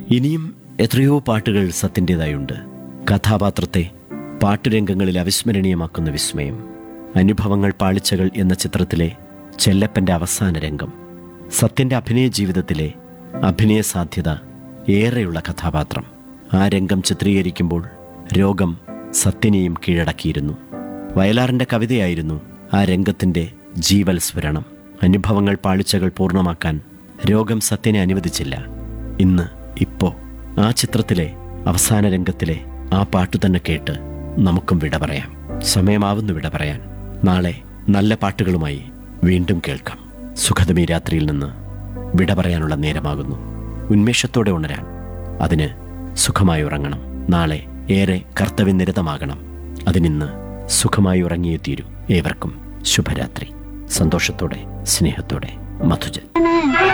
ഇനിയും എത്രയോ പാട്ടുകൾ സത്തിൻ്റെതായുണ്ട് കഥാപാത്രത്തെ പാട്ടുരംഗങ്ങളിൽ അവിസ്മരണീയമാക്കുന്ന വിസ്മയം അനുഭവങ്ങൾ പാളിച്ചകൾ എന്ന ചിത്രത്തിലെ ചെല്ലപ്പൻ്റെ അവസാന രംഗം സത്യൻ്റെ അഭിനയ ജീവിതത്തിലെ അഭിനയ സാധ്യത ഏറെയുള്ള കഥാപാത്രം ആ രംഗം ചിത്രീകരിക്കുമ്പോൾ രോഗം സത്യനെയും കീഴടക്കിയിരുന്നു വയലാറിൻ്റെ കവിതയായിരുന്നു ആ രംഗത്തിൻ്റെ ജീവൽ സ്ഫുരണം അനുഭവങ്ങൾ പാളിച്ചകൾ പൂർണ്ണമാക്കാൻ രോഗം സത്യനെ അനുവദിച്ചില്ല ഇന്ന് ഇപ്പോ ആ ചിത്രത്തിലെ അവസാന രംഗത്തിലെ ആ പാട്ടു തന്നെ കേട്ട് നമുക്കും വിട പറയാം സമയമാവുന്നു വിട പറയാൻ നാളെ നല്ല പാട്ടുകളുമായി വീണ്ടും കേൾക്കാം സുഖതമീ രാത്രിയിൽ നിന്ന് വിട പറയാനുള്ള നേരമാകുന്നു ഉന്മേഷത്തോടെ ഉണരാൻ അതിന് സുഖമായി ഉറങ്ങണം നാളെ ഏറെ കർത്തവ്യനിരതമാകണം അതിനിന്ന് സുഖമായി ഉറങ്ങിയേ തീരൂ ഏവർക്കും ശുഭരാത്രി സന്തോഷത്തോടെ സ്നേഹത്തോടെ മധുജൻ